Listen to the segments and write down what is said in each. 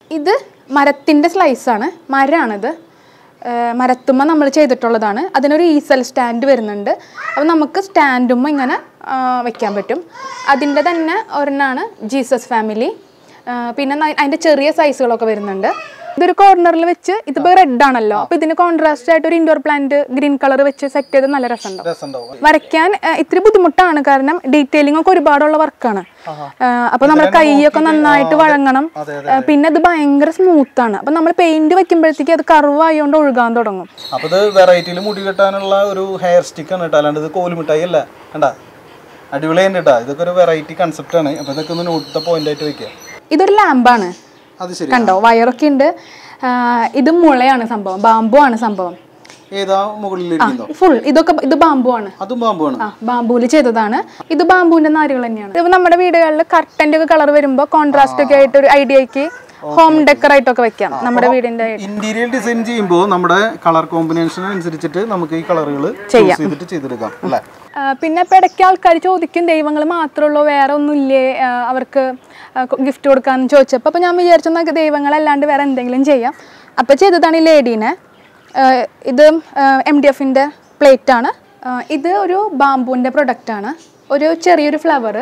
ഇത് മരത്തിൻ്റെ സ്ലൈസാണ് മരമാണിത് മരത്തുമ്മ നമ്മൾ ചെയ്തിട്ടുള്ളതാണ് അതിനൊരു ഈസൽ സ്റ്റാൻഡ് വരുന്നുണ്ട് അപ്പോൾ നമുക്ക് സ്റ്റാൻഡുമ്മ ഇങ്ങനെ ആ, വെക്കാൻ പറ്റും അതിൻ്റെ തന്നെ ഒരെണ്ണമാണ് ജീസസ് ഫാമിലി ആ, പിന്നെ ന- അതിൻ്റെ ചെറിയ സൈസുകളൊക്കെ വരുന്നുണ്ട് ഇതൊരു കോർണറിൽ വെച്ച് ഇതിപ്പോൾ റെഡ് ആണല്ലോ അപ്പോൾ ഇതിന് കോൺട്രാസ്റ്റ് ആയിട്ട് ഒരു ഇൻഡോർ പ്ലാന്റ് ഗ്രീൻ കളർ വെച്ച് സെറ്റ് ചെയ്ത് നല്ല രസമുണ്ടാവും രസമുണ്ടാവും വരയ്ക്കാൻ ആ, ഇത്തിരി ബുദ്ധിമുട്ടാണ് കാരണം ഡീറ്റെയിലിംഗ് ഒക്കെ ഒരുപാടുള്ള വർക്കാണ് അപ്പൊ നമ്മുടെ കൈയൊക്കെ നന്നായിട്ട് വഴങ്ങണം ആ, പിന്നെ ഇത് ഭയങ്കര സ്മൂത്ത് ആണ് അപ്പൊ നമ്മൾ പെയിന്റ് വെക്കുമ്പോഴത്തേക്ക് അത് കർവ് ആയതുകൊണ്ട് ഒഴുകാൻ തുടങ്ങും അപ്പൊ ഇത് വെറൈറ്റിയിൽ മുടി കെട്ടാനുള്ള ഒരു ഹെയർ സ്റ്റിക്ക് ആണ് കേട്ടോ അല്ലാണ്ട് ഇത് കോലുമിഠായി അല്ല കണ്ടാ അടിപൊളിയുണ്ട് കേട്ടോ ഇതൊക്കെ ഒരു വെറൈറ്റി കൺസെപ്റ്റ് ആണ് അപ്പൊ ഇതൊക്കെ ഒന്ന് നോട്ടത്തെ പോയിന്റ് ആയിട്ട് വെക്കുക ഇതൊരു ലാമ്പാണ് അത് ശരി കണ്ടോ വയറൊക്കെ ഉണ്ട് ആ, ഇത് മുളയാണ് സംഭവം ബാമ്പു ആണ് സംഭവം ഏതാ മുകളിലിരിക്കുന്നോ ഫുൾ ഇതൊക്കെ ഇത് ബാമ്പു ആണ് അതും പാമ്പാണ് ആ ബാമ്പൂല് ചെയ്തതാണ് ഇത് ബാമ്പുവിന്റെ നാരുകൾ തന്നെയാണ് ഇത് നമ്മുടെ വീടുകളിൽ കർട്ടന്റെ ഒക്കെ കളർ വരുമ്പോൾ കോൺട്രാസ്റ്റ് ഒക്കെ ആയിട്ട് ഒരു ഐഡിയക്ക് ഹോം ഡെക്കർ ആയിട്ടൊക്കെ വെക്കാം നമ്മുടെ വീടിന്റെ ഇന്റീരിയർ ഡിസൈൻ ചെയ്യുമ്പോൾ നമ്മുടെ കളർ കോമ്പിനേഷൻ അനുസരിച്ചിട്ട് നമുക്ക് ഈ കളറുകൾ ചൂസ് ചെയ്തിട്ട് ചെയ്തെടുക്കാം അല്ലേ ആ, പിന്നെ ഇപ്പം ഇടയ്ക്ക് ആൾക്കാർ ചോദിക്കും ദൈവങ്ങൾ മാത്രമുള്ളൂ വേറെ ഒന്നുമില്ലേ ആ, അവർക്ക് ഗിഫ്റ്റ് കൊടുക്കാന്ന് ചോദിച്ചപ്പോൾ അപ്പോൾ ഞാൻ വിചാരിച്ചു എന്നാൽ ദൈവങ്ങളല്ലാണ്ട് വേറെ എന്തെങ്കിലും ചെയ്യാം അപ്പോൾ ചെയ്തതാണ് ഈ ലേഡീനെ ആ, ഇത് എം ഡി എഫിൻ്റെ പ്ലേറ്റാണ് ഇത് ഒരു ബാമ്പൂൻ്റെ പ്രൊഡക്റ്റാണ് ഒരു ചെറിയൊരു ഫ്ലവർ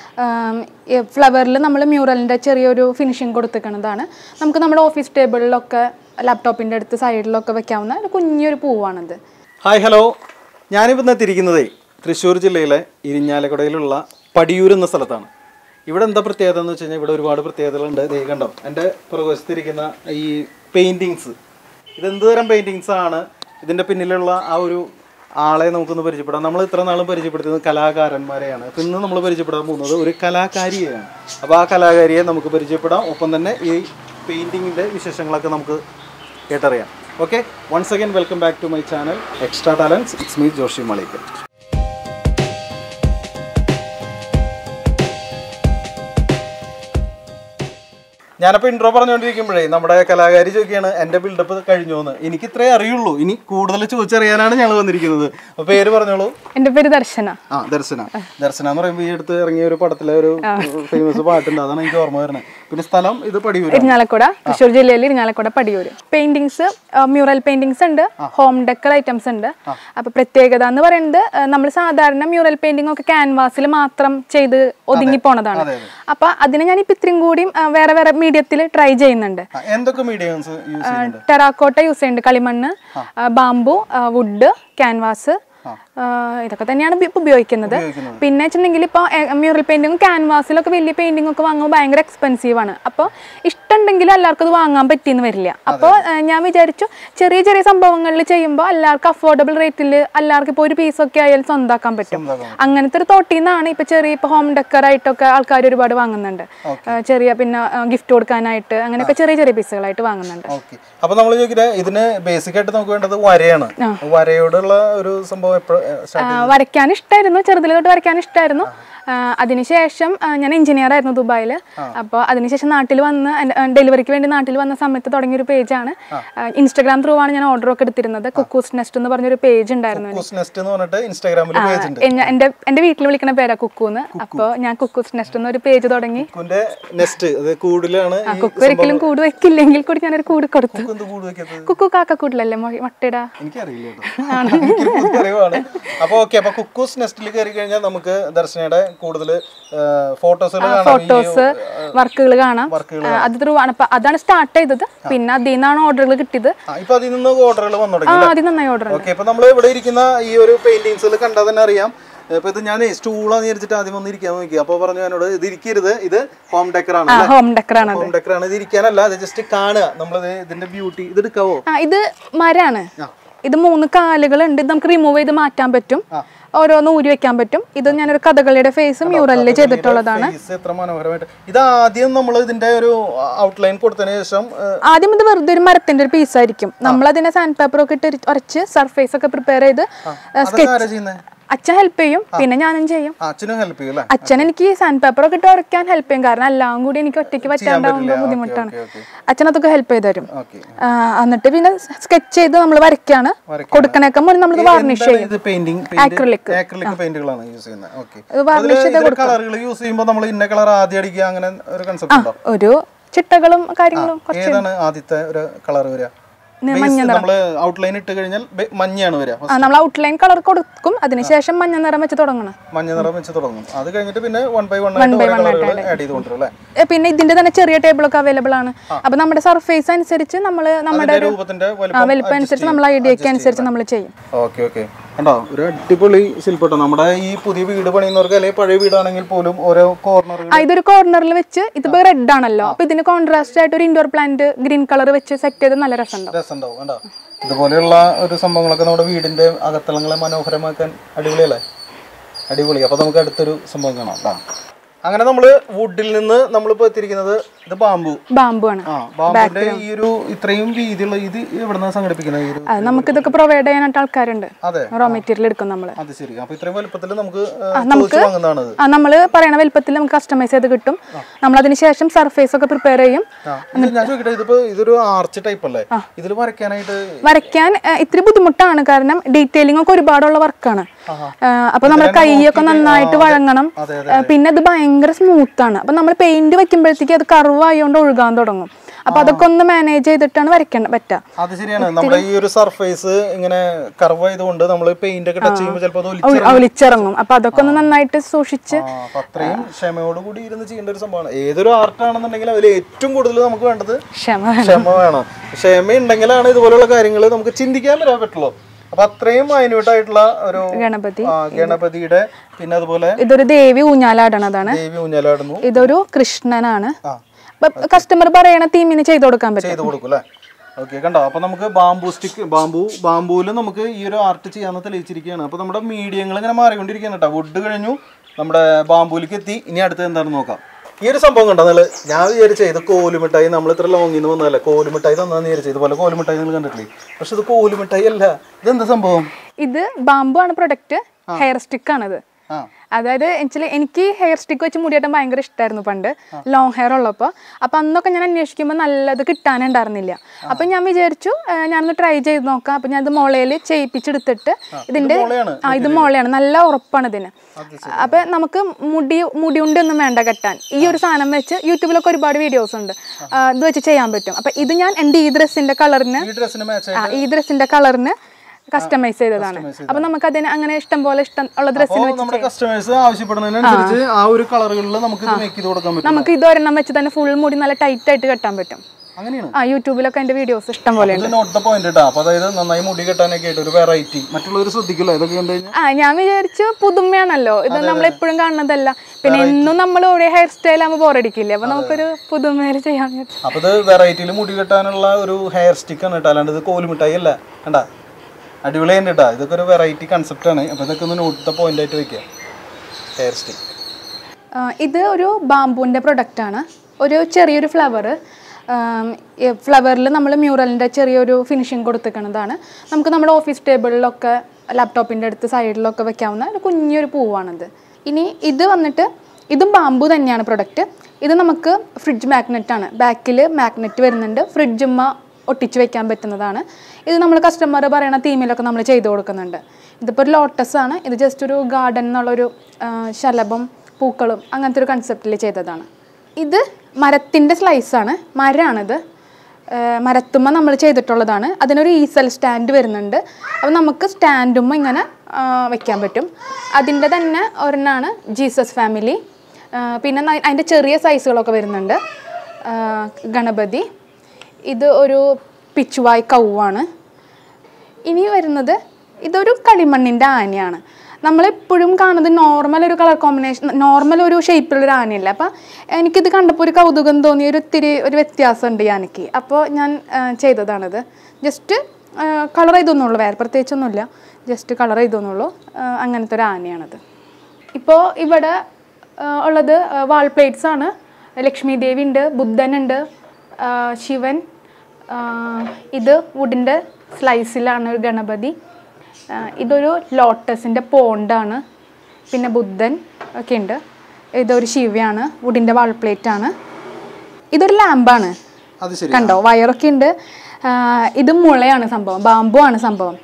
ഫ്ലവറിൽ നമ്മൾ മ്യൂറലിൻ്റെ ചെറിയൊരു ഫിനിഷിങ് കൊടുത്തിരിക്കുന്നതാണ് നമുക്ക് നമ്മുടെ ഓഫീസ് ടേബിളിലൊക്കെ ലാപ്ടോപ്പിൻ്റെ അടുത്ത് സൈഡിലൊക്കെ വെക്കാവുന്ന ഒരു കുഞ്ഞൊരു പൂവാണിത് ഹായ് ഹലോ ഞാനിപ്പോൾ ഇന്ന് എത്തിയിരിക്കുന്നതേ തൃശ്ശൂർ ജില്ലയിലെ ഇരിഞ്ഞാലക്കുടയിലുള്ള പടിയൂർ എന്ന സ്ഥലത്താണ് ഇവിടെ എന്താ പ്രത്യേകത എന്ന് വെച്ച് കഴിഞ്ഞാൽ ഇവിടെ ഒരുപാട് പ്രത്യേകതകളുണ്ട് ദേ കണ്ടോ എൻ്റെ പുറകുവശത്തിരിക്കുന്ന ഈ പെയിൻറ്റിങ്സ് ഇതെന്ത് തരം പെയിൻറ്റിങ്സ് ആണ് ഇതിൻ്റെ പിന്നിലുള്ള ആ ഒരു ആളെ നമുക്കൊന്ന് പരിചയപ്പെടാം നമ്മൾ ഇത്ര നാളും പരിചയപ്പെടുത്തുന്നത് കലാകാരന്മാരെയാണ് അപ്പം ഇന്ന് നമ്മൾ പരിചയപ്പെടാൻ പോകുന്നത് ഒരു കലാകാരിയെയാണ് അപ്പോൾ ആ കലാകാരിയെ നമുക്ക് പരിചയപ്പെടാം ഒപ്പം തന്നെ ഈ പെയിൻറ്റിങ്ങിൻ്റെ വിശേഷങ്ങളൊക്കെ നമുക്ക് കേട്ടറിയാം okay once again welcome back to my channel extra talents it's me Joshy Malikkal ഞാനപ്പോൾ ഇൻട്രോ പറഞ്ഞുകൊണ്ടിരിക്കുമ്പോഴേ നമ്മുടെ കലാകാരി ചോദിക്കുകയാണ് എൻ്റെ ബിൽഡപ്പ് കഴിഞ്ഞു എന്ന് എനിക്ക് ഇത്രേ അറിയുള്ളൂ ഇനി കൂടുതൽ ചോദിച്ചറിയാനാണ് ഞങ്ങൾ വന്നിരിക്കുന്നത് അപ്പോൾ പേര് പറഞ്ഞോളൂ എൻ്റെ പേര് ദർശന ആ ദർശന ദർശന എന്ന് പറയുമ്പോൾ ഈ അടുത്ത് ഇറങ്ങിയ ഒരു പടത്തിലെ ഒരു ഫേമസ് പാട്ടുണ്ട് അതാണ് എനിക്ക് ഓർമ്മ വരുന്നത് പിന്നെ സ്ഥലം ഇത് പടിയൂരാണ് ഇരിഞ്ഞാലക്കുട തൃശ്ശൂർ ജില്ലയിൽ Irinjalakuda Padiyoor paintings mural paintings ഉണ്ട് ഹോം ഡെക്കർ ഐറ്റംസ് ഉണ്ട് അപ്പൊ പ്രത്യേകത എന്ന് പറയുന്നത് നമ്മൾ സാധാരണ മ്യൂറൽ പെയിന്റിംഗ് ഒക്കെ ക്യാൻവാസിൽ മാത്രം ചെയ്ത് ഒതുങ്ങി പോണതാണ് അപ്പൊ അതിന് ഞാൻ ഇപ്പൊ ഇത്രയും കൂടി ആ, വേറെ വേറെ മീഡിയത്തിൽ ട്രൈ ചെയ്യുന്നുണ്ട് ആ, എന്തൊക്കെ മീഡിയംസ് യൂസ് ചെയ്യുന്നുണ്ട് ടെറാക്കോട്ട യൂസ് ചെയ്യുന്നുണ്ട് കളിമണ്ണ് ബാംബു വുഡ് ക്യാൻവാസ് ഇതൊക്കെ തന്നെയാണ് ഇപ്പൊ ഉപയോഗിക്കുന്നത് പിന്നെ വെച്ചിട്ടുണ്ടെങ്കിൽ ഇപ്പോൾ മ്യൂറൽ പെയിന്റിങ്ങും ക്യാൻവാസിലൊക്കെ വലിയ പെയിന്റിംഗ് ഒക്കെ വാങ്ങുമ്പോൾ ഭയങ്കര എക്സ്പെൻസീവ് ആണ് അപ്പോൾ ഇഷ്ടമുണ്ടെങ്കിൽ എല്ലാവർക്കും അത് വാങ്ങാൻ പറ്റിയെന്ന് വരില്ല അപ്പോൾ ഞാൻ വിചാരിച്ചു ചെറിയ ചെറിയ സംഭവങ്ങളിൽ ചെയ്യുമ്പോൾ എല്ലാവർക്കും അഫോർഡബിൾ റേറ്റിൽ എല്ലാവർക്കും ഇപ്പോൾ ഒരു പീസൊക്കെ ആയാലും സ്വന്താക്കാൻ പറ്റും അങ്ങനത്തെ ഒരു തോട്ടിൽ നിന്നാണ് ഇപ്പോൾ ചെറിയ ഇപ്പോൾ ഹോം ഡെക്കർ ആയിട്ടൊക്കെ ആൾക്കാർ ഒരുപാട് വാങ്ങുന്നുണ്ട് ആ, ചെറിയ പിന്നെ ഗിഫ്റ്റ് കൊടുക്കാനായിട്ട് അങ്ങനെയൊക്കെ ചെറിയ ചെറിയ പീസുകളായിട്ട് വാങ്ങുന്നുണ്ട് ഓക്കെ അപ്പൊ നമ്മൾ ചോദിക്കട്ടെ ഇതിന് ബേസിക് ആയിട്ട് നമുക്ക് വേണ്ടത് വരയാണ് വരയോടുള്ള ഒരു സംഭവം എപ്പോഴും ആ, വരയ്ക്കാൻ ഇഷ്ടമായിരുന്നു ചെറുതിൽ തൊട്ട് വരയ്ക്കാൻ ഇഷ്ടമായിരുന്നു ആ, അതിനുശേഷം ആ, ഞാൻ എഞ്ചിനീയർ ആയിരുന്നു ദുബായിൽ അപ്പോൾ അതിനുശേഷം നാട്ടിൽ വന്ന് എൻ്റെ, ആ, ഡെലിവറിക്ക് വേണ്ടി നാട്ടിൽ വന്ന സമയത്ത് തുടങ്ങിയ ഒരു പേജാണ് ഇൻസ്റ്റാഗ്രാം ത്രൂ ആണ് ഞാൻ ഓർഡർ ഒക്കെ എടുത്തിരുന്നത് കുക്കൂസ് നെസ്റ്റ് എന്ന് പറഞ്ഞൊരു പേജ് ഉണ്ടായിരുന്നു നെസ്റ്റ് എന്ന് പറഞ്ഞിട്ട് ഇൻസ്റ്റാഗ്രാമിൽ പേജ് ഉണ്ട് എ- ഞാൻ- എൻ്റെ എൻ്റെ വീട്ടിൽ വിളിക്കുന്ന പേരാ കുക്കൂന്ന് അപ്പോൾ ഞാൻ കുക്കൂസ് നെസ്റ്റ് എന്നൊരു പേജ് തുടങ്ങി കുക്കുന്റെ നെസ്റ്റ് അത് കൂടിലാണ് ഈ കുക്കു ഒരിക്കലും കൂട് വെക്കില്ലെങ്കിൽ കൂടി ഞാനൊരു കൂട് കൊടുത്തു കുക്ക് എന്ത് കൂട് വെക്കത്ത് കുക്കു കാക്കക്കൂട്ടിലല്ലേ മൊ- മുട്ടയിടാ എനിക്കറിയില്ല കേട്ടോ എനിക്കൊരു പുതിയ അറിവാണ് അപ്പൊ ഓക്കെ അപ്പൊ കുക്കൂസ് നെസ്റ്റിൽ കയറി കഴിഞ്ഞാൽ നമുക്ക് ദർശനയുടെ കൂടുതൽ ഫോട്ടോസുകൾ കാണാം ഫോട്ടോസ് വർക്കുകൾ കാണാം ആ, അത് ത്രൂ ആണ് അപ്പൊ അതാണ് സ്റ്റാർട്ട് ചെയ്തത് പിന്നെ അതിൽ നിന്നാണ് ഓർഡറുകൾ കിട്ടിയത് ആ, ഇപ്പൊ അതിൽ നിന്ന് ഓർഡറുകൾ വന്നു ആ തുടങ്ങി ആദ്യം നന്നായി ഓർഡർ ഉണ്ട് ഓക്കെ അപ്പൊ നമ്മൾ ഇവിടെ ഇരിക്കുന്ന ഈ ഒരു പെയിന്റിങ്സിൽ കണ്ടാൽ തന്നെ അറിയാം ഇപ്പൊ ഇത് ഞാൻ സ്റ്റൂളാന്ന് വിചാരിച്ചിട്ട് ആദ്യം വന്ന് ഇരിക്കാൻ നോക്കി അപ്പൊ പറഞ്ഞു എന്നോട് ഇത് ഇരിക്കരുത് ഇത് ഹോം ഡെക്കർ ആണ് ആ ഹോം ഡെക്കർ ആണ് ഹോം ഡെക്കർ ആണ് ഇത് ഇരിക്കാനല്ല ഇത് ജസ്റ്റ് കാണുക നമ്മളത് ഇതിന്റെ ബ്യൂട്ടി ഇത് എടുക്കാവോ ആ ഇത് മരാണ് ഇത് മൂന്ന് കാലുകളുണ്ട് ഇത് നമുക്ക് റിമൂവ് ചെയ്ത് മാറ്റാൻ പറ്റും ഓരോന്ന് ഊരി വെക്കാൻ പറ്റും ഇത് ഞാനൊരു കഥകളിയുടെ ഫേസ് മ്യൂറലിൽ ചെയ്തിട്ടുള്ളതാണ് ഫേസ് എത്ര മനോഹരമായിട്ട് ഇത് ആദ്യം നമ്മൾ ഇതിന്റെ ഒരു ഔട്ട്ലൈൻ കൊടുത്തതിന് ശേഷം ഏഹ്, ആദ്യം ഇത് വെറുതെ ഒരു മരത്തിന്റെ ഒരു പീസായിരിക്കും നമ്മൾ അതിനെ സാൻഡ് പേപ്പർ ഒക്കെ ഇട്ട് ഉരച്ച് സർഫേസ് ഒക്കെ പ്രിപ്പയർ ചെയ്ത് അതൊക്കെ ആരാ ചെയ്യുന്നത് അച്ഛൻ ഹെൽപ്പ് ചെയ്യും പിന്നെ ഞാനും ചെയ്യും അച്ഛനും ഹെൽപ്പ് ചെയ്യും അല്ലേ അച്ഛൻ എനിക്ക് സാൻഡ് പേപ്പർ ഒക്കെ ഇട്ട് ഉരയ്ക്കാൻ ഹെൽപ്പ് ചെയ്യും കാരണം എല്ലാം കൂടി എനിക്ക് ഒറ്റയ്ക്ക് പറ്റാണ്ടാവുമ്പോൾ ബുദ്ധിമുട്ടാണ് ഓക്കെ ഓക്കെ അച്ഛൻ അതൊക്കെ ഹെൽപ്പ് ചെയ്ത് തരും ഓക്കെ ആ, എന്നിട്ട് പിന്നെ സ്കെച്ച് ചെയ്ത് നമ്മൾ വരയ്ക്കാണ് കൊടുക്കണേക്കാൾ മുന്നേ നമ്മൾ വാർണിഷ് ചെയ്യും ഇത് പെയിന്റിംഗ് Acrylic. ആക്രിലിക് പെയിന്റുകളാണ് യൂസ് ചെയ്യുന്നത് ഓക്കെ ഇത് varnish ചെയ്ത് കളറുകൾ യൂസ് ചെയ്യുമ്പോൾ നമ്മൾ ഇന്ന കളർ ആദ്യം അടിക്കുക അങ്ങനെ ഒരു കൺസെപ്റ്റ് ഉണ്ടോ ഒരു ചിട്ടകളും കാര്യങ്ങളും ഏതാണ് ആദ്യത്തെ ഒരു കളർ വരിക Base നമ്മള് ഔട്ട്ലൈൻ ഇട്ട് കഴിഞ്ഞാൽ ബെ- മഞ്ഞയാണ് വരിക ആ നമ്മൾ ഔട്ട്ലൈൻ കളർ കൊടുക്കും അതിനുശേഷം മഞ്ഞ നിറം വെച്ച് തുടങ്ങണം മഞ്ഞ നിറം വെച്ച് തുടങ്ങും അത് കഴിഞ്ഞിട്ട് പിന്നെ വൺ ബൈ വൺ ആയിട്ട് ഓരോ കളറുകൾ ആഡ് ചെയ്ത് കൊണ്ടുവരും അല്ലേ ഏ, പിന്നെ ഇതിന്റെ തന്നെ ചെറിയ ടേബിൾ ഒക്കെ അവൈലബിൾ ആണ് അപ്പൊ നമ്മുടെ സർഫേസ് അനുസരിച്ച് നമ്മൾ നമ്മുടെ അതിന്റെ രൂപത്തിന്റെ ആ, വലിപ്പം വലിപ്പം അനുസരിച്ച് നമ്മൾ ഐഡിയക്ക് അനുസരിച്ച് നമ്മൾ ചെയ്യും ഓക്കെ ഓക്കെ കണ്ടോ ഒരു അടിപൊളി ശില്പട്ടോ നമ്മുടെ ഈ പുതിയ വീട് പണിയുന്നവർക്ക് അല്ലെങ്കിൽ പഴയ വീടാണെങ്കിൽ പോലും ഓരോ കോർണറുകൾ ആ, ഇതൊരു കോർണറിൽ വെച്ച് ഇതിപ്പോ റെഡ് ആണല്ലോ അപ്പൊ ഇതിന് കോൺട്രാസ്റ്റ് ആയിട്ട് ഒരു ഇൻഡോർ പ്ലാന്റ് ഗ്രീൻ കളർ വെച്ച് സെറ്റ് ചെയ്ത് നല്ല രസമുണ്ടാവും രസമുണ്ടാവും കണ്ടോ ഇതുപോലെയുള്ള ഒരു സംഭവങ്ങളൊക്കെ നമ്മുടെ വീടിന്റെ അകത്തളങ്ങളെ മനോഹരമാക്കാൻ അടിപൊളിയല്ലേ അടിപൊളി അപ്പൊ നമുക്ക് അടുത്തൊരു സംഭവം കാണാം ട്ടാ. അങ്ങനെ നമ്മള് വുഡിൽ നിന്ന് നമ്മളിപ്പോ എത്തിയിരിക്കുന്നത് ഇത് ബാമ്പു ബാമ്പു ആണ് ആ ബാമ്പുവിന്റെ ഈ ഒരു ഇത്രയും വീതിയുള്ള ഇത് എവിടുന്ന സംഘടിപ്പിക്കുന്നത് ഈ ഒരു അത് നമുക്ക് ഇതൊക്കെ പ്രൊവൈഡ് ചെയ്യാനായിട്ട് ആൾക്കാരുണ്ട് അതെ റോ മെറ്റീരിയൽ എടുക്കും നമ്മള് അത് ശരി അപ്പൊ ഇത്രയും വലുപ്പത്തിൽ നമുക്ക് ഏഹ്, ചോദിച്ച് വാങ്ങുന്നതാണ് ഇത് ആ നമ്മൾ പറയണ വലുപ്പത്തിൽ നമുക്ക് കസ്റ്റമൈസ് ചെയ്ത് കിട്ടും നമ്മൾ അതിന് ശേഷം സർഫേസ് ഒക്കെ പ്രിപ്പയർ ചെയ്യും ആ, ഇത് ഞാൻ ചോദിക്കട്ടെ ഇതിപ്പോ ഇതൊരു ആർച്ച് ടൈപ്പ് അല്ലേ ഇതിൽ വരയ്ക്കാനായിട്ട് വരയ്ക്കാൻ ആ, ഇത്തിരി ബുദ്ധിമുട്ടാണ് കാരണം ഡീറ്റെയിലിംഗ് ഒക്കെ ഒരുപാടുള്ള വർക്കാണ് അപ്പൊ നമ്മുടെ കൈയൊക്കെ നന്നായിട്ട് വഴങ്ങണം അതെ, ആ, പിന്നെ അത് ഭയങ്കര സ്മൂത്ത് ആണ് അപ്പൊ നമ്മൾ പെയിന്റ് വെക്കുമ്പോഴത്തേക്ക് അത് കർവ് ആയതുകൊണ്ട് ഒഴുകാൻ തുടങ്ങും അപ്പൊ അതൊക്കെ ഒന്ന് മാനേജ് ചെയ്തിട്ടാണ് വരയ്ക്കാൻ പറ്റുക അത് ശരിയാണ് നമ്മുടെ ഈ ഒരു സർഫേസ് ഇങ്ങനെ കർവ് ആയതുകൊണ്ട് നമ്മൾ പെയിന്റ് ഒക്കെ ടച്ച് ചെയ്യുമ്പോൾ ചിലപ്പോൾ അത് ഒലിച്ച് ഒഴി- ഒലിച്ചിറങ്ങും അപ്പൊ അതൊക്കെ ഒന്ന് നന്നായിട്ട് സൂക്ഷിച്ച് ആ, അപ്പൊ അത്രയും ക്ഷമയോട് കൂടി ഇരുന്ന് ചെയ്യേണ്ട ഒരു സംഭവമാണ് ഏതൊരു ആർട്ടാണെന്നുണ്ടെങ്കിൽ അതിൽ ഏറ്റവും കൂടുതൽ നമുക്ക് വേണ്ടത് ക്ഷമ ക്ഷമ വേണം ക്ഷമ ഉണ്ടെങ്കിലാണ് ഇതുപോലുള്ള കാര്യങ്ങൾ നമുക്ക് ചിന്തിക്കാൻ വരാൻ പറ്റുള്ളൂ അപ്പൊ അത്രയും മൈന്യൂട്ട് ആയിട്ടുള്ള ഒരു ഗണപതി ആ, ഗണപതിയുടെ പിന്നെ അതുപോലെ ഇതൊരു ദേവി ഊഞ്ഞാലാടണതാണ് ദേവി ഊഞ്ഞാലാടുന്നു ഇതൊരു കൃഷ്ണനാണ് ആ കസ്റ്റമർ പറയണ തീമിന് ചെയ്ത് കൊടുക്കാൻ പറ്റും ചെയ്ത് കൊടുക്കും അല്ലേ ഓക്കെ കണ്ടോ അപ്പൊ നമുക്ക് ബാംബു സ്റ്റിക്ക് ബാംബു ബാംബുവിൽ നമുക്ക് ഈ ഒരു ആർട്ട് ചെയ്യാന്ന് തെളിയിച്ചിരിക്കുകയാണ് അപ്പൊ നമ്മുടെ മീഡിയങ്ങൾ ഇങ്ങനെ മാറിക്കൊണ്ടിരിക്കുകയാണ് കേട്ടോ വുഡ് കഴിഞ്ഞു നമ്മുടെ ബാംബുവിലേക്ക് എത്തി ഇനി അടുത്തത് എന്താണെന്ന് നോക്കാം ഈ ഒരു സംഭവം കണ്ടോ നിങ്ങൾ ഞാൻ വിചാരിച്ച ഇത് കോലുമിഠായി നമ്മൾ ഇത്ര ലോങ്ങിൽ നിന്ന് വന്നതല്ല കോലുമിഠായി തന്നാന്ന് വിചാരിച്ചത് ഇതുപോലെ കോലുമിഠായി നിങ്ങൾ കണ്ടിട്ടില്ലേ പക്ഷെ ഇത് കോലുമിഠായി അല്ല ഇതെന്താ സംഭവം ഇത് ബാമ്പു ആണ് പ്രൊഡക്റ്റ് ഹെയർ സ്റ്റിക്ക് ആണിത് ആ അതായത് എന്നുവെച്ചാൽ എനിക്ക് ഹെയർ സ്റ്റിക്ക് വെച്ച് മുടിയേട്ടൻ ഭയങ്കര ഇഷ്ടമായിരുന്നു പണ്ട് ലോങ് ഹെയർ ഉള്ളപ്പോൾ അപ്പോൾ അന്നൊക്കെ ഞാൻ അന്വേഷിക്കുമ്പോൾ നല്ലത് കിട്ടാനുണ്ടായിരുന്നില്ല അപ്പം ഞാൻ വിചാരിച്ചു ആ, ഞാനൊന്ന് ട്രൈ ചെയ്ത് നോക്കാം അപ്പം ഞാൻ ഇത് മുളയിൽ ചെയ്യിപ്പിച്ചെടുത്തിട്ട് ഇതിൻ്റെ മുളയാണ് ആ ഇത് മുളയാണ് നല്ല ഉറപ്പാണ് ഇതിന് അപ്പം നമുക്ക് മുടി മുടി ഉണ്ടൊന്നും വേണ്ട കെട്ടാൻ ഈ ഒരു സാധനം വെച്ച് യൂട്യൂബിലൊക്കെ ഒരുപാട് വീഡിയോസ് ഉണ്ട് ആ, ഇത് വെച്ച് ചെയ്യാൻ പറ്റും അപ്പം ഇത് ഞാൻ എൻ്റെ ഈ ഡ്രസ്സിൻ്റെ കളറിന് ഈ ഡ്രസ്സിന് മാച്ച് ആ, ഈ ഡ്രസ്സിൻ്റെ കളറിന് കസ്റ്റമൈസ് ചെയ്തതാണ് അപ്പം നമുക്ക് അതിന് അങ്ങനെ ഇഷ്ടം പോലെ ഇഷ്ടം ഉള്ള ഡ്രസ്സിന് അപ്പോൾ നമ്മുടെ കസ്റ്റമേഴ്സ് ആവശ്യപ്പെടുന്നതിനനുസരിച്ച് ആ ഒരു കളറുകളിൽ നമുക്ക് ഇത് മേക്ക് ചെയ്ത് കൊടുക്കാൻ പറ്റും നമുക്ക് ഇത് ഒരെണ്ണം വെച്ച് തന്നെ ഫുൾ മുടി നല്ല ടൈറ്റ് ആയിട്ട് കെട്ടാൻ പറ്റും അങ്ങനെയാണ് ആ യൂട്യൂബിലൊക്കെ എൻ്റെ വീഡിയോസ് ഇഷ്ടം പോലെ ഇത് നോട്ട് ദ പോയിന്റ് കേട്ടോ അപ്പൊ അതായത് നന്നായി മുടി കെട്ടാനൊക്കെ ആയിട്ട് ഒരു വെറൈറ്റി മറ്റുള്ളവർ ശ്രദ്ധിക്കില്ല ഇതൊക്കെ കണ്ടു കഴിഞ്ഞാൽ ആ ഞാൻ വിചാരിച്ചു പുതുമയാണല്ലോ ഇത് നമ്മൾ എപ്പോഴും കാണുന്നതല്ല പിന്നെ എന്നും നമ്മൾ ഒരേ ഹെയർ സ്റ്റൈൽ ആകുമ്പോൾ ബോറടിക്കില്ലേ അപ്പൊ നമുക്കൊരു പുതുമയിൽ ചെയ്യാൻ വിചാരിച്ചു അപ്പൊ ഇത് വെറൈറ്റിയിൽ മുടി കെട്ടാനുള്ള ഒരു ഹെയർ സ്റ്റിക്ക് ആണ് കേട്ടോ അല്ലാണ്ട് ഇത് കോലുമിഠായി അല്ല കണ്ടാ അടിപൊളി തന്നെ കേട്ടോ ഇതൊക്കെ ഒരു വെറൈറ്റി കൺസെപ്റ്റ് ആണ് അപ്പൊ ഇതൊക്കെ ഒന്ന് നോട്ട് ദ പോയിന്റ് ആയിട്ട് വെക്കുക ഹെയർ സ്റ്റിക്ക് ആ, ഇത് ഒരു ബാമ്പൂൻ്റെ പ്രൊഡക്റ്റാണ് ഒരു ചെറിയൊരു ഫ്ലവർ ഫ്ലവറിൽ നമ്മൾ മ്യൂറലിൻ്റെ ചെറിയൊരു ഫിനിഷിങ് കൊടുത്തിരിക്കുന്നതാണ് നമുക്ക് നമ്മുടെ ഓഫീസ് ടേബിളിലൊക്കെ ലാപ്ടോപ്പിൻ്റെ അടുത്ത് സൈഡിലൊക്കെ വെക്കാവുന്ന ഒരു കുഞ്ഞൊരു പൂവാണിത് ഇനി ഇത് വന്നിട്ട് ഇതും ബാമ്പു തന്നെയാണ് പ്രൊഡക്റ്റ് ഇത് നമുക്ക് ഫ്രിഡ്ജ് മാഗ്നറ്റാണ് ബാക്കിൽ മാഗ്നറ്റ് വരുന്നുണ്ട് ഫ്രിഡ്ജുമ്മ ഒട്ടിച്ച് വെക്കാൻ പറ്റുന്നതാണ് ഇത് നമ്മൾ കസ്റ്റമർ പറയണ തീമിലൊക്കെ നമ്മൾ ചെയ്ത് കൊടുക്കുന്നുണ്ട് ഇതിപ്പോൾ ഒരു ലോട്ടസ് ആണ് ഇത് ജസ്റ്റ് ഒരു ഗാർഡൻ എന്നുള്ളൊരു ആ, ശലഭം പൂക്കളും അങ്ങനത്തെ ഒരു കൺസെപ്റ്റിൽ ചെയ്തതാണ് ഇത് മരത്തിൻ്റെ സ്ലൈസാണ് മരമാണിത് ആ, മരത്തുമ്മ നമ്മൾ ചെയ്തിട്ടുള്ളതാണ് അതിനൊരു ഈസൽ സ്റ്റാൻഡ് വരുന്നുണ്ട് അപ്പോൾ നമുക്ക് സ്റ്റാൻഡുമ്മ ഇങ്ങനെ ആ, വെക്കാൻ പറ്റും അതിൻ്റെ തന്നെ ഒരെണ്ണമാണ് ജീസസ് ഫാമിലി ആ, പിന്നെ ന- അതിൻ്റെ ചെറിയ സൈസുകളൊക്കെ വരുന്നുണ്ട് ആ, ഗണപതി ഇത് ഒരു പിച്ചുവായ് കൗവാണ് ഇനി വരുന്നത് ഇതൊരു കളിമണ്ണിൻ്റെ ആനയാണ് നമ്മളെപ്പോഴും കാണുന്നത് നോർമൽ ഒരു കളർ കോമ്പിനേഷൻ നോർമൽ ഒരു ഷേപ്പിലുള്ള ഒരു ആനയല്ല അപ്പം എനിക്കിത് കണ്ടപ്പോൾ ഒരു കൗതുകം തോന്നി ഒരു ഇത്തിരി ഒരു വ്യത്യാസമുണ്ട് ഈ ആനയ്ക്ക് അപ്പോൾ ഞാൻ ആ, ചെയ്തതാണിത് ജസ്റ്റ് കളർ ചെയ്തൊന്നുള്ളൂ വേറെ പ്രത്യേകിച്ചൊന്നുമില്ല ജസ്റ്റ് കളർ ചെയ്തൊന്നുള്ളൂ ആ, അങ്ങനത്തെ ഒരു ആനയാണത് ഇപ്പോൾ ഇവിടെ ആ, ഉള്ളത് വാൾ പ്ലേറ്റ്സ് ആണ് ലക്ഷ്മി ദേവി ഉണ്ട് ബുദ്ധനുണ്ട് ആ, ശിവൻ ആ, ഇത് വുഡിൻ്റെ സ്ലൈസിലാണ് ഒരു ഗണപതി ആ, ഇതൊരു ലോട്ടസിൻ്റെ പോണ്ടാണ് പിന്നെ ബുദ്ധൻ ഒക്കെ ഉണ്ട് ഇതൊരു ശിവയാണ് വുഡിൻ്റെ വാൾ പ്ലേറ്റ് ആണ് ഇതൊരു ലാമ്പാണ് അത് ശരി കണ്ടോ വയറൊക്കെ ഉണ്ട് ആ, ഇത് മുളയാണ് സംഭവം ബാമ്പു ആണ് സംഭവം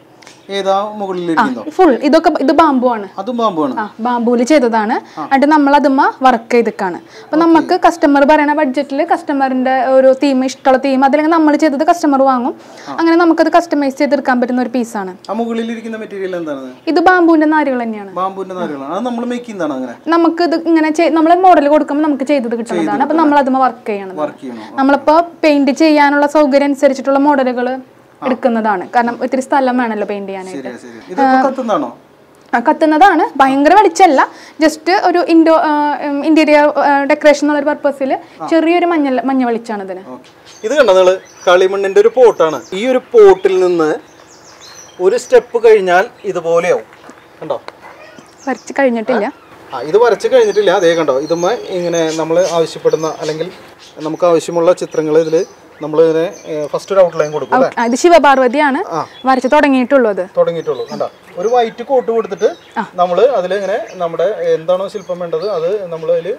ഏതാ മുകളിലിരിക്കുന്നോ ഫുൾ ഇതൊക്കെ ഇത് ബാമ്പു ആണ് അതും പാമ്പാണ് ആ ബാമ്പൂല് ചെയ്തതാണ് എന്നിട്ട് നമ്മൾ അതുമ്മ വർക്ക് ചെയ്തിക്കാണ് അപ്പൊ നമുക്ക് കസ്റ്റമർ പറയണ ബഡ്ജറ്റിൽ കസ്റ്റമറിന്റെ ഒരു തീം ഇഷ്ടമുള്ള തീം അതല്ലെങ്കിൽ നമ്മൾ ചെയ്തത് കസ്റ്റമർ വാങ്ങും അങ്ങനെ നമുക്കത് കസ്റ്റമൈസ് ചെയ്തെടുക്കാൻ പറ്റുന്ന ഒരു പീസാണ് ആ മുകളിലിരിക്കുന്ന മെറ്റീരിയൽ എന്താണ് ഇത് ബാമ്പുവിന്റെ നാരുകൾ തന്നെയാണ് ബാമ്പുവിന്റെ നാരുകളാണ് അത് നമ്മൾ മേക്ക് ചെയ്യുന്നതാണ് അങ്ങനെ നമുക്ക് ഇത് ഇങ്ങനെ നമ്മൾ മോഡൽ കൊടുക്കുമ്പോൾ നമുക്ക് ചെയ്തത് കിട്ടുന്നതാണ് അപ്പൊ നമ്മൾ അതുമ്മ വർക്ക് ചെയ്യണം വർക്ക് ചെയ്യണോ നമ്മളിപ്പോ പെയിന്റ് ചെയ്യാനുള്ള സൗകര്യം അനുസരിച്ചിട്ടുള്ള മോഡലുകൾ എടുക്കുന്നതാണ് കാരണം ഒത്തിരി സ്ഥലം വേണമല്ലോ പെയിന്റ് ചെയ്യാനായിട്ട് ശരി ശരി ഇതൊക്കെ കത്തുന്നതാണോ ആ, കത്തുന്നതാണ് ഭയങ്കര വെളിച്ചല്ല ജസ്റ്റ് ഒരു ഇൻഡോ ഇന്റീരിയർ ഡെക്കറേഷൻ എന്നുള്ള പർപ്പസിൽ ചെറിയൊരു മഞ്ഞ മഞ്ഞ വെളിച്ചാണ് ഇതിന് ഓക്കെ ഇത് കണ്ടോ നിങ്ങള് കളിമണ്ണിന്റെ ഒരു പോട്ടാണ് ഈ ഒരു പോട്ടിൽ നിന്ന് ഒരു സ്റ്റെപ്പ് കഴിഞ്ഞാൽ ഇതുപോലെയാവും കണ്ടോ വരച്ച് കഴിഞ്ഞിട്ടില്ല ആ ഇത് വരച്ച് കഴിഞ്ഞിട്ടില്ല അതേ കണ്ടോ ഇതുമ്മ ഇങ്ങനെ നമ്മൾ ആവശ്യപ്പെടുന്ന അല്ലെങ്കിൽ നമുക്ക് ആവശ്യമുള്ള ചിത്രങ്ങൾ ഇതിൽ നമ്മൾ ഇങ്ങനെ ഫസ്റ്റ് ഒരു ഔട്ട്ലൈൻ കൊടുക്കും അല്ലേ ആ, ഇത് ശിവപാർവതിയാണ് വരച്ച് തുടങ്ങിയിട്ടുള്ളൂ അത് തുടങ്ങിയിട്ടുള്ളൂ കണ്ടോ ഒരു വൈറ്റ് കോട്ട് കൊടുത്തിട്ട് നമ്മൾ അതിൽ ഇങ്ങനെ നമ്മുടെ എന്താണോ ശില്പം വേണ്ടത് അത് നമ്മൾ അതിൽ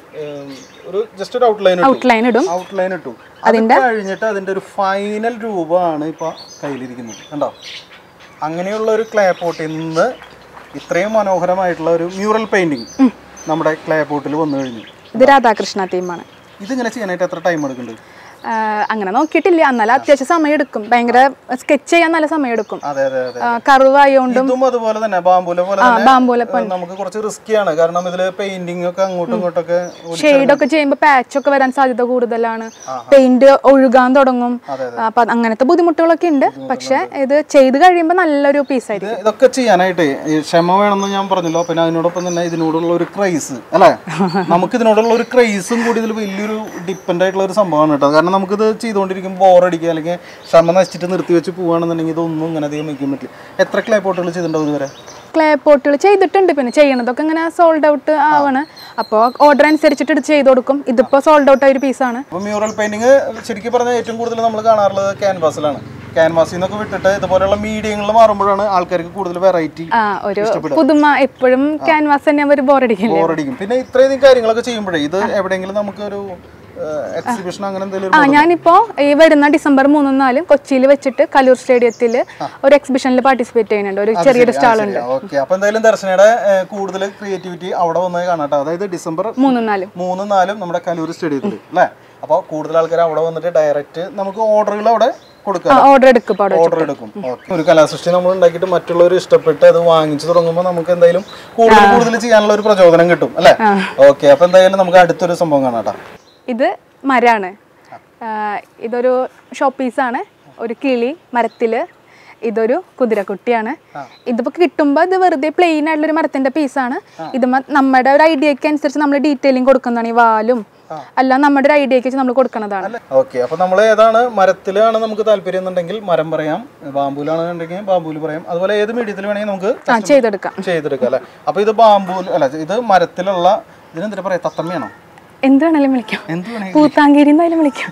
ഒരു ജസ്റ്റ് ഒരു ഔട്ട്ലൈൻ ഇട്ടു ഔട്ട്ലൈൻ ഇടും ഔട്ട്ലൈൻ ഇട്ടു അത് കഴിഞ്ഞിട്ട് അതിന്റെ ഒരു ഫൈനൽ രൂപമാണ് ഇപ്പൊ കയ്യിലിരിക്കുന്നത് കണ്ടോ അങ്ങനെയുള്ള ഒരു ക്ലേ പോട്ടിൽ നിന്ന് ഇത്രയും മനോഹരമായിട്ടുള്ള ഒരു മ്യൂറൽ പെയിന്റിങ് നമ്മുടെ ക്ലേ പോട്ടിൽ വന്നു കഴിഞ്ഞു ഇത് രാധാകൃഷ്ണ തീമാണ് ഇതിങ്ങനെ ചെയ്യാനായിട്ട് എത്ര ടൈം എടുക്കുന്നുണ്ട് ആ, അങ്ങനെ നോക്കിയിട്ടില്ല എന്നാലും അത്യാവശ്യം സമയം എടുക്കും ഭയങ്കര സ്കെച്ച് ചെയ്യാൻ നല്ല സമയം എടുക്കും അതെ അതെ അതെ കറുവായോണ്ടും ഇതും അതുപോലെ തന്നെ ബാമ്പൂല പോലെ തന്നെ ബാമ്പൂല ഏഹ്, നമുക്ക് കുറച്ച് റിസ്കിയാണ് കാരണം ഇതില് പെയിന്റിംഗ് ഒക്കെ അങ്ങോട്ടും ഇങ്ങോട്ടൊക്കെ ഷെയ്ഡൊക്കെ ചെയ്യുമ്പോൾ പാച്ച് ഒക്കെ വരാൻ സാധ്യത കൂടുതലാണ് പെയിന്റ് ഒഴുകാൻ തുടങ്ങും അപ്പൊ അങ്ങനത്തെ ബുദ്ധിമുട്ടുകളൊക്കെ ഉണ്ട് പക്ഷെ ഇത് ചെയ്ത് കഴിയുമ്പോൾ നല്ലൊരു പീസായിരിക്കും ഇത് ഇതൊക്കെ ചെയ്യാനായിട്ട് ഈ ക്ഷമ വേണമെന്ന് ഞാൻ പറഞ്ഞല്ലോ പിന്നെ അതിനോടൊപ്പം തന്നെ ഇതിനോടുള്ള ഒരു ക്രൈസ് അല്ലേ നമുക്ക് ഇതിനോടുള്ള ഒരു ക്രൈസും കൂടി ഇതിൽ വലിയൊരു ഡിപ്പെൻഡ് ആയിട്ടുള്ള ഒരു സംഭവമാണ് കേട്ടോ കാരണം നമുക്കിത് ചെയ്തുകൊണ്ടിരിക്കുമ്പോൾ ബോറടിക്കുക അല്ലെങ്കിൽ ക്ഷമ നശിച്ചിട്ട് നിർത്തി വെച്ച് പോവുകയാണെന്നുണ്ടെങ്കിൽ ഇതൊന്നും ഇങ്ങനെ അധികം വയ്ക്കാൻ പറ്റില്ല എത്ര ക്ലേ പോട്ടുകൾ ചെയ്തിട്ടുണ്ടാവും ഇതുവരെ ക്ലേ പോട്ടുകൾ ചെയ്തിട്ടുണ്ട് പിന്നെ ചെയ്യണതൊക്കെ ഇങ്ങനെ സോൾഡ് ഔട്ട് ആവാണ് അപ്പോൾ ഓർഡർ അനുസരിച്ചിട്ട് ഇത് ചെയ്ത് കൊടുക്കും ഇതിപ്പോ സോൾഡ് ഔട്ട് ആയ ഒരു പീസാണ് അപ്പോൾ മ്യൂറൽ പെയിന്റിങ് ശരിക്കും പറഞ്ഞാൽ ഏറ്റവും കൂടുതൽ നമ്മൾ കാണാറുള്ളത് ക്യാൻവാസിലാണ് ക്യാൻവാസിൽ നിന്നൊക്കെ വിട്ടിട്ട് ഇതുപോലെയുള്ള മീഡിയങ്ങളിൽ മാറുമ്പോഴാണ് ആൾക്കാർക്ക് കൂടുതൽ വെറൈറ്റി ആ ഒരു പുതുമ എപ്പോഴും ക്യാൻവാസ് തന്നെ അവർ ബോറടിക്കില്ല ബോറടിക്കും പിന്നെ ഇത്രയധികം കാര്യങ്ങളൊക്കെ ചെയ്യുമ്പോഴേ ഇത് എവിടെയെങ്കിലും നമുക്കൊരു എക്സിബിഷൻ അങ്ങനെ എന്തെങ്കിലും ആ ഞാനിപ്പോ ഈ വരുന്ന ഡിസംബർ മൂന്നും നാലും കൊച്ചിയിൽ വെച്ചിട്ട് കലൂർ സ്റ്റേഡിയത്തിൽ ഒരു എക്സിബിഷനിൽ പാർട്ടിസിപ്പേറ്റ് ചെയ്യുന്നുണ്ട് ഒരു ചെറിയൊരു സ്റ്റാൾ ഉണ്ട് ഓക്കെ അപ്പൊ എന്തായാലും ദർശനയുടെ ഏഹ്, കൂടുതൽ ക്രിയേറ്റിവിറ്റി അവിടെ വന്ന് കാണാട്ടോ അതായത് ഡിസംബർ മൂന്നും നാലും മൂന്നും നാലും നമ്മുടെ കലൂർ സ്റ്റേഡിയത്തിൽ അല്ലേ അപ്പോൾ കൂടുതൽ ആൾക്കാർ അവിടെ വന്നിട്ട് ഡയറക്റ്റ് നമുക്ക് ഓർഡറുകൾ അവിടെ കൊടുക്കാം ഓർഡർ എടുക്കും ഇപ്പൊ അവിടെ ഓർഡർ എടുക്കും ഓക്കെ ഒരു കലാസൃഷ്ടി നമ്മൾ ഉണ്ടാക്കിയിട്ട് മറ്റുള്ളവർ ഇഷ്ടപ്പെട്ട് അത് വാങ്ങിച്ചു തുടങ്ങുമ്പോൾ നമുക്ക് എന്തായാലും കൂടുതൽ കൂടുതൽ ചെയ്യാനുള്ള ഒരു പ്രചോദനം കിട്ടും അല്ലേ ഓക്കെ അപ്പൊ എന്തായാലും നമുക്ക് അടുത്തൊരു സംഭവം കാണാട്ടോ ഇത് മരാണ് ആ, ഇതൊരു ഷോപ്പ് പീസാണ് ഒരു കിളി മരത്തില് ഇതൊരു കുതിരക്കുട്ടിയാണ് ഇതിപ്പോ കിട്ടുമ്പോൾ ഇത് വെറുതെ പ്ലെയിൻ ആയിട്ടുള്ള ഒരു മരത്തിന്റെ പീസാണ് ഇത് മ- നമ്മുടെ ഒരു ഐഡിയക്ക് അനുസരിച്ച് നമ്മൾ ഡീറ്റെയിലിംഗ് കൊടുക്കുന്നതാണ് ഈ വാലും അല്ല നമ്മുടെ ഒരു ഐഡിയക്ക് വെച്ച് നമ്മൾ കൊടുക്കുന്നതാണ് ഓക്കെ അപ്പൊ നമ്മൾ ഏതാണ് മരത്തിലാണ് നമുക്ക് താല്പര്യം എന്നുണ്ടെങ്കിൽ മരം പറയാം ബാമ്പൂലാണെന്നുണ്ടെങ്കിൽ ബാമ്പൂല് പറയാം അതുപോലെ ഏത് മീഡിയത്തിൽ വേണമെങ്കിൽ നമുക്ക് ആ ചെയ്തെടുക്കാം ചെയ്തെടുക്കാം അല്ലെ അപ്പൊ ഇത് ബാമ്പൂൽ അല്ല ഇത് മരത്തിലുള്ള ഇതിനെന്താ പറയാ തത്തമ്മയാണോ എന്ത് വേണേലും വിളിക്കാം എന്ത് വേണമെങ്കിൽ പൂത്താങ്കേരി എന്തായാലും വിളിക്കാം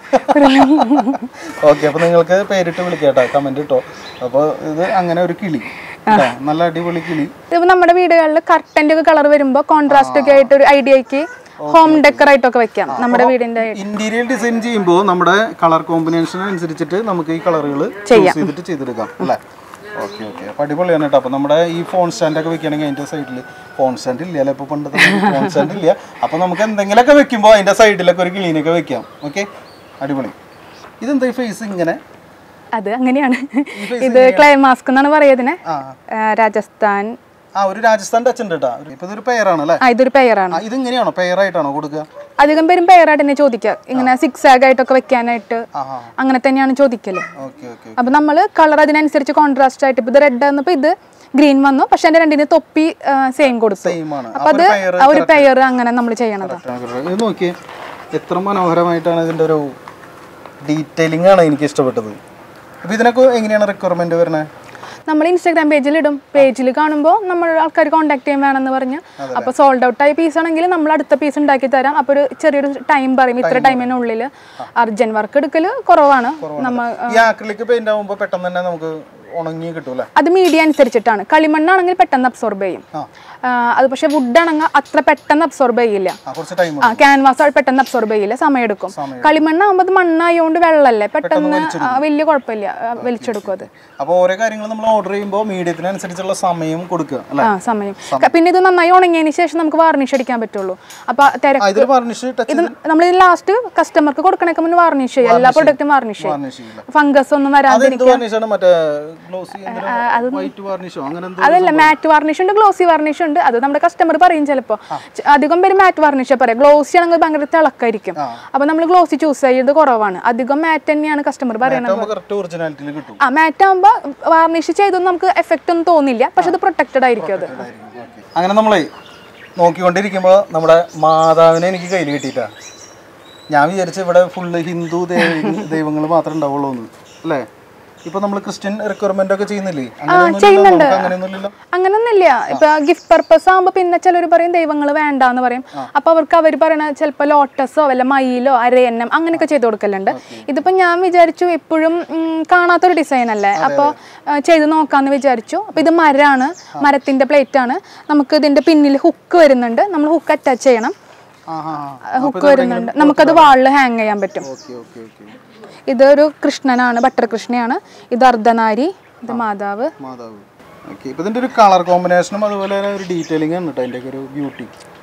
ഓക്കെ അപ്പൊ നിങ്ങൾക്ക് പേരിട്ട് വിളിക്കാട്ടോ കമന്റ് ഇട്ടോ അപ്പൊ ഇത് അങ്ങനെ ഒരു കിളി കേട്ടോ നല്ല അടിപൊളി കിളി ഇതിപ്പോ നമ്മുടെ വീടുകളിൽ കർട്ടന്റെ ഒക്കെ കളർ വരുമ്പോൾ കോൺട്രാസ്റ്റ് ഒക്കെ ആയിട്ട് ഒരു ഐഡിയക്ക് ഹോം ഡെക്കർ ആയിട്ടൊക്കെ വെക്കാം നമ്മുടെ വീടിന്റെ ഇന്റീരിയർ ഡിസൈൻ ചെയ്യുമ്പോൾ നമ്മുടെ കളർ കോമ്പിനേഷൻ അനുസരിച്ചിട്ട് നമുക്ക് ഈ കളറുകൾ ചൂസ് ചെയ്തിട്ട് ചെയ്തെടുക്കാം അല്ലേ ഓക്കെ ഓക്കെ അപ്പൊ അടിപൊളിയാണ് കേട്ടോ അപ്പൊ നമ്മുടെ ഈ ഫോൺ സ്റ്റാൻഡ് ഒക്കെ വെക്കുകയാണെങ്കിൽ അതിന്റെ സൈഡിൽ ഫോൺ സ്റ്റാൻഡ് ഇല്ല അല്ലെ ഇപ്പൊ പണ്ടത്തെ ഫോൺ സ്റ്റാൻഡ് ഇല്ല അപ്പൊ നമുക്ക് എന്തെങ്കിലുമൊക്കെ വെക്കുമ്പോൾ അതിന്റെ സൈഡിലൊക്കെ ഒരു ക്ലീനൊക്കെ വെക്കാം ഓക്കെ അടിപൊളി ഇതെന്താ ഈ ഫേസ് ഇങ്ങനെ അത് അങ്ങനെയാണ് ഇത് ക്ലേ മാസ്ക് എന്നാണ് പറയുന്നതിനെ ആ രാജസ്ഥാൻ ആ ഒരു രാജസ്ഥാൻ ടച്ച് ഉണ്ട് കേട്ടോ ഇപ്പൊ ഇതൊരു പെയറാണ് അല്ലേ ആ ഇതൊരു പെയറാണ് ആ ഇതിങ്ങനെയാണോ പെയറായിട്ടാണോ കൊടുക്കുക അധികം പേരും പെയറായിട്ട് തന്നെ ചോദിക്കുക ഇങ്ങനെ സിക്സ് ആഗ് ആയിട്ടൊക്കെ വെക്കാനായിട്ട് ആ ആ അങ്ങനെ തന്നെയാണ് ചോദിക്കല് ഓക്കെ ഓക്കെ അപ്പൊ നമ്മൾ കളർ അതിനനുസരിച്ച് കോൺട്രാസ്റ്റ് ആയിട്ട് ഇപ്പൊ ഇത് റെഡ് വന്നപ്പോ ഇത് ഗ്രീൻ വന്നു പക്ഷെ അതിന്റെ രണ്ടിന് തൊപ്പി സെയിം കൊടുത്തു സെയിം ആണ് അപ്പൊ അത് ആ ഒരു പെയർ അങ്ങനെ നമ്മൾ ചെയ്യണത് ഇത് നോക്കിയേ എത്ര മനോഹരമായിട്ടാണ് ഇതിന്റെ ഒരു ഡീറ്റെയിലിംഗ് ആണ് എനിക്ക് ഇഷ്ടപ്പെട്ടത് അപ്പൊ ഇതിനൊക്കെ എങ്ങനെയാണ് റിക്വയർമെന്റ് വരുന്നത് നമ്മൾ ഇൻസ്റ്റാഗ്രാം പേജിൽ ഇടും പേജിൽ കാണുമ്പോൾ നമ്മൾ ആൾക്കാർ കോൺടാക്ട് ചെയ്യാൻ വേണമെന്ന് പറഞ്ഞ് അപ്പോൾ സോൾഡ് ഔട്ട് ആയ പീസ് ആണെങ്കിൽ നമ്മൾ അടുത്ത പീസ് ഉണ്ടാക്കി തരാം അപ്പോൾ ഒരു ചെറിയൊരു ടൈം പറയും ഇത്ര ടൈമിനുള്ളിൽ അർജന്റ് വർക്ക് എടുക്കൽ കുറവാണ് നമ്മൾ ഈ ആക്രിലിക് പെയിന്റ് ആകുമ്പോൾ പെട്ടെന്ന് തന്നെ നമുക്ക് ഉണങ്ങി കിട്ടും അല്ലേ അത് മീഡിയ അനുസരിച്ചിട്ടാണ് കളിമണ്ണാണെങ്കിൽ പെട്ടെന്ന് അബ്സോർബ് ചെയ്യും ആ ആ, അത് പക്ഷെ വുഡ് ആണെങ്കിൽ അത്ര പെട്ടെന്ന് അബ്സോർബ് ചെയ്യില്ല ആ കുറച്ച് ടൈം ആ ക്യാൻവാസ് പെട്ടെന്ന് അബ്സോർബ് ചെയ്യില്ല സമയമെടുക്കും കളിമണ്ണാകുമ്പോൾ അത് മണ്ണായതുകൊണ്ട് വെള്ളമല്ലേ പെട്ടെന്ന് ആ, വലിയ കുഴപ്പമില്ല ആ, വലിച്ചെടുക്കും അത് അപ്പോൾ ഓരോ കാര്യങ്ങൾ നമ്മൾ ഓർഡർ ചെയ്യുമ്പോൾ മീഡിയത്തിനനുസരിച്ചുള്ള സമയം കൊടുക്കുക അല്ലേ ആ സമയം ക- പിന്നെ ഇത് നന്നായി ഉണങ്ങിയതിന് ശേഷം നമുക്ക് വാർണിഷ് അടിക്കാൻ പറ്റുള്ളൂ അപ്പൊ തിരക്ക് ആ ഇതിൽ varnish ടച്ച് ഇത് നമ്മൾ ലാസ്റ്റ് കസ്റ്റമർക്ക് കൊടുക്കണേക്ക് മുന്നേ വാർണിഷ് ചെയ്യും എല്ലാ പ്രൊഡക്റ്റും വാർണിഷ് ചെയ്യും varnish ചെയ്യില്ല ഫംഗസ് ഒന്നും അത് വരാതിരിക്കും എന്ത് varnish ആണ് മറ്റേ ഗ്ലോസി വൈറ്റ് വാർണിഷോ അങ്ങനെ എന്തോ അതല്ല മാറ്റ് വാർണിഷ് ഉണ്ട് ഗ്ലോസി വാർണിഷ് ഉണ്ട് അത് നമ്മുടെ കസ്റ്റമർ പറയും ചിലപ്പോൾ അധികം പേര് മാറ്റ് വാർണിഷ് പറയാം ഗ്ലോസി ആണെങ്കിൽ ഭയങ്കര തിളക്കായിരിക്കും അപ്പൊ നമ്മൾ ഗ്ലോസി ചൂസ് ചെയ്യുന്നത് കുറവാണ് അധികം മാറ്റ് തന്നെയാണ് കസ്റ്റമർ പറയുന്നത് കറക്റ്റ് ഒറിജിനാലിറ്റിയിൽ കിട്ടും ആ മാറ്റ് ആകുമ്പോൾ വാർണിഷ് ചെയ്തൊന്നും നമുക്ക് എഫക്റ്റ് ഒന്നും തോന്നില്ല പക്ഷെ അത് പ്രൊട്ടക്റ്റഡ് ആയിരിക്കും അത് അങ്ങനെ നമ്മളെ നോക്കിക്കൊണ്ടിരിക്കുമ്പോൾ നമ്മുടെ മാതാവിനെ എനിക്ക് കയ്യിൽ കിട്ടിയിട്ടാ ഞാൻ വിചാരിച്ചു ഇവിടെ ഫുള്ള് ഹിന്ദു ദൈവങ്ങൾ മാത്രമേ ഉണ്ടാവുള്ളൂ എന്ന് അല്ലേ ഇപ്പൊ നമ്മൾ ക്രിസ്ത്യൻ റിക്വയർമെന്റ് ഒക്കെ ചെയ്യുന്നില്ലേ അങ്ങനെയൊന്നുമില്ലല്ലോ നമുക്ക് അങ്ങനെയൊന്നുമില്ലല്ലോ അങ്ങനൊന്നുമില്ല ഇപ്പൊ ഗിഫ്റ്റ് പർപ്പസ് ആകുമ്പോൾ പിന്നെ ചിലർ പറയും ദൈവങ്ങൾ വേണ്ട എന്ന് പറയും അപ്പൊ അവർക്ക് അവർ പറയണ ചിലപ്പോൾ ലോട്ടസോ വല്ല മയിലോ അരയന്നം അങ്ങനെയൊക്കെ ചെയ്ത് കൊടുക്കലുണ്ട് ഇതിപ്പോ ഞാൻ വിചാരിച്ചു എപ്പോഴും ഉം, കാണാത്തൊരു ഡിസൈൻ അല്ലേ അപ്പോൾ ചെയ്ത് നോക്കാന്ന് വിചാരിച്ചു അപ്പൊ ഇത് മരമാണ് മരത്തിന്റെ പ്ലേറ്റ് ആണ് നമുക്ക് ഇതിന്റെ പിന്നിൽ ഹുക്ക് വരുന്നുണ്ട് നമ്മൾ ഹുക്ക് അറ്റാച്ച് ചെയ്യണം ആ ആ ഹുക്ക് വരുന്നുണ്ട് നമുക്കത് വാളിൽ ഹാങ് ചെയ്യാൻ പറ്റും ഓക്കെ ഓക്കെ ഓക്കെ ഇതൊരു കൃഷ്ണനാണ് ബട്ടർ കൃഷ്ണയാണ് ഇത് അർദ്ധനാരി ഇത് മാതാവ് മാതാവ് ഓക്കെ ഇപ്പൊ ഇതിന്റെ ഒരു കളർ കോമ്പിനേഷനും അതുപോലെ തന്നെ ഒരു ഡീറ്റെയിലിംഗ് ആണ് കേട്ടോ അതിന്റെ ഒരു ബ്യൂട്ടി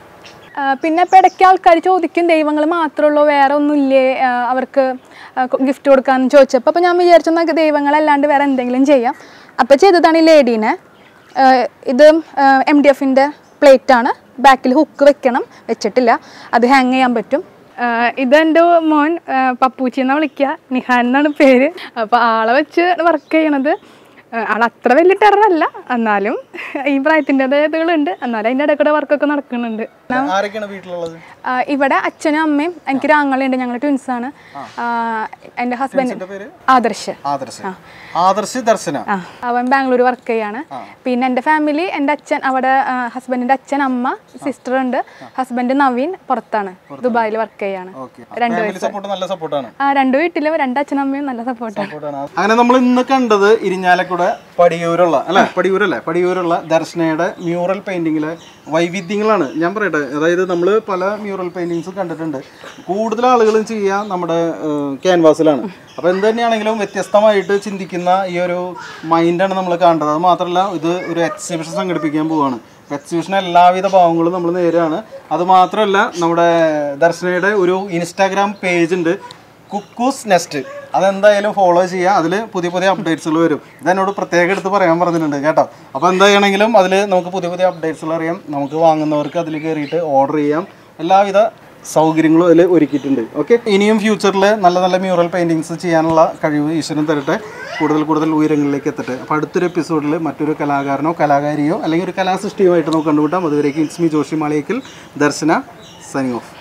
ആ, പിന്നെ ഇപ്പം ഇടയ്ക്ക് ആൾക്കാർ ചോദിക്കും ദൈവങ്ങൾ മാത്രമുള്ളൂ വേറെ ഒന്നുമില്ലേ ആ, അവർക്ക് ഗിഫ്റ്റ് കൊടുക്കാമെന്ന് ചോദിച്ചപ്പോൾ അപ്പോൾ ഞാൻ വിചാരിച്ചു എന്നാൽ ദൈവങ്ങളല്ലാണ്ട് വേറെ എന്തെങ്കിലും ചെയ്യാം അപ്പോൾ ചെയ്തതാണ് ഈ ലേഡീനെ ആ, ഇത് എം ഡി എഫിൻ്റെ പ്ലേറ്റാണ് ബാക്കിൽ ഹുക്ക് വെക്കണം വെച്ചിട്ടില്ല അത് ഹാങ് ചെയ്യാൻ പറ്റും ഇതെൻ്റെ മോൻ പപ്പൂച്ചി എന്നാണ് വിളിക്കുക നിഹാൻ എന്നാണ് പേര് അപ്പോൾ ആളെ വെച്ച് വർക്ക് ചെയ്യണത് ആൾ അത്ര വലിയ ടെററല്ല എന്നാലും ഈ പ്രായത്തിൻ്റെതായതുകളുണ്ട് എന്നാലും അതിൻ്റെ ഇടയിൽ കൂടെ വർക്കൊക്കെ നടക്കുന്നുണ്ട് ആരൊക്കെയാണ് വീട്ടിലുള്ളത് ആ, ഇവിടെ അച്ഛനും അമ്മയും എനിക്കൊരു ആങ്ങളുണ്ട് ഞങ്ങൾ ട്വിൻസാണ് എൻ്റെ ഹസ്ബൻഡ് എന്റെ പേര് ആദർശ് ആദർശ് ആദർശ് ദർശന ആ അവൻ ബാംഗ്ലൂർ വർക്ക് ചെയ്യാണ് പിന്നെ എൻ്റെ ഫാമിലി എൻ്റെ അച്ഛൻ അവിടെ ഹസ്ബൻഡിൻ്റെ അച്ഛൻ അമ്മ സിസ്റ്റർ ഉണ്ട് ഹസ്ബൻഡ് നവീൻ പുറത്താണ് ദുബായിൽ വർക്ക് ചെയ്യാണ് ഓക്കെ ഫാമിലി സപ്പോർട്ട് നല്ല സപ്പോർട്ടാണ് ആ രണ്ട് വീട്ടിലും രണ്ട് അച്ഛനും അമ്മയും നല്ല സപ്പോർട്ടാണ് അങ്ങനെ നമ്മൾ ഇന്ന് കണ്ടത് ഇരിഞ്ഞാലക്കുട പടിയൂരുള്ള അല്ലെ പടിയൂരല്ലേ പടിയൂരുള്ള ദർശനയുടെ മ്യൂറൽ പെയിന്റിങ്ങിലെ വൈവിധ്യങ്ങളാണ് ഞാൻ പറയട്ടെ അതായത് നമ്മൾ പല മ്യൂറൽ പെയിന്റിങ്സ് കണ്ടിട്ടുണ്ട് കൂടുതൽ ആളുകളും ചെയ്യുക നമ്മുടെ ക്യാൻവാസിലാണ് അപ്പോൾ എന്ത് തന്നെയാണെങ്കിലും വ്യത്യസ്തമായിട്ട് ചിന്തിക്കുന്ന ഈ ഒരു മൈൻഡാണ് നമ്മൾ കാണേണ്ടത് അത് മാത്രമല്ല ഇത് ഒരു എക്സിബിഷൻ സംഘടിപ്പിക്കാൻ പോവുകയാണ് എക്സിബിഷൻ എല്ലാവിധ ഭാവങ്ങളും നമ്മൾ നേരെയാണ് അത് മാത്രമല്ല നമ്മുടെ ദർശനയുടെ ഒരു ഇൻസ്റ്റാഗ്രാം പേജ് ഉണ്ട് കുക്കൂസ് നെസ്റ്റ് അതെന്തായാലും ഫോളോ ചെയ്യുക അതിൽ പുതിയ പുതിയ അപ്ഡേറ്റ്സുകൾ വരും ഇതെന്നോട് പ്രത്യേകം എടുത്ത് പറയാൻ പറഞ്ഞിട്ടുണ്ട് കേട്ടോ അപ്പോൾ എന്താ ചെയ്യണമെങ്കിലും അതിൽ നമുക്ക് പുതിയ പുതിയ അപ്ഡേറ്റ്സുകൾ അറിയാം നമുക്ക് വാങ്ങുന്നവർക്ക് അതിൽ കയറിയിട്ട് ഓർഡർ ചെയ്യാം എല്ലാവിധ സൗകര്യങ്ങളും അതിൽ ഒരുക്കിയിട്ടുണ്ട് ഓക്കെ ഇനിയും ഫ്യൂച്ചറിൽ നല്ല നല്ല മ്യൂറൽ പെയിൻറ്റിങ്സ് ചെയ്യാനുള്ള കഴിവ് ഈശ്വരൻ തരട്ടെ കൂടുതൽ കൂടുതൽ ഉയരങ്ങളിലേക്ക് എത്തട്ടെ അപ്പോൾ അടുത്തൊരു എപ്പിസോഡിൽ മറ്റൊരു കലാകാരനോ കലാകാരിയോ അല്ലെങ്കിൽ ഒരു കലാസൃഷ്ടിയുമായിട്ട് നമുക്ക് കണ്ടുകൂട്ടാം അതുവരേക്കും it's me Joshy Maliyekkal Darshana signing of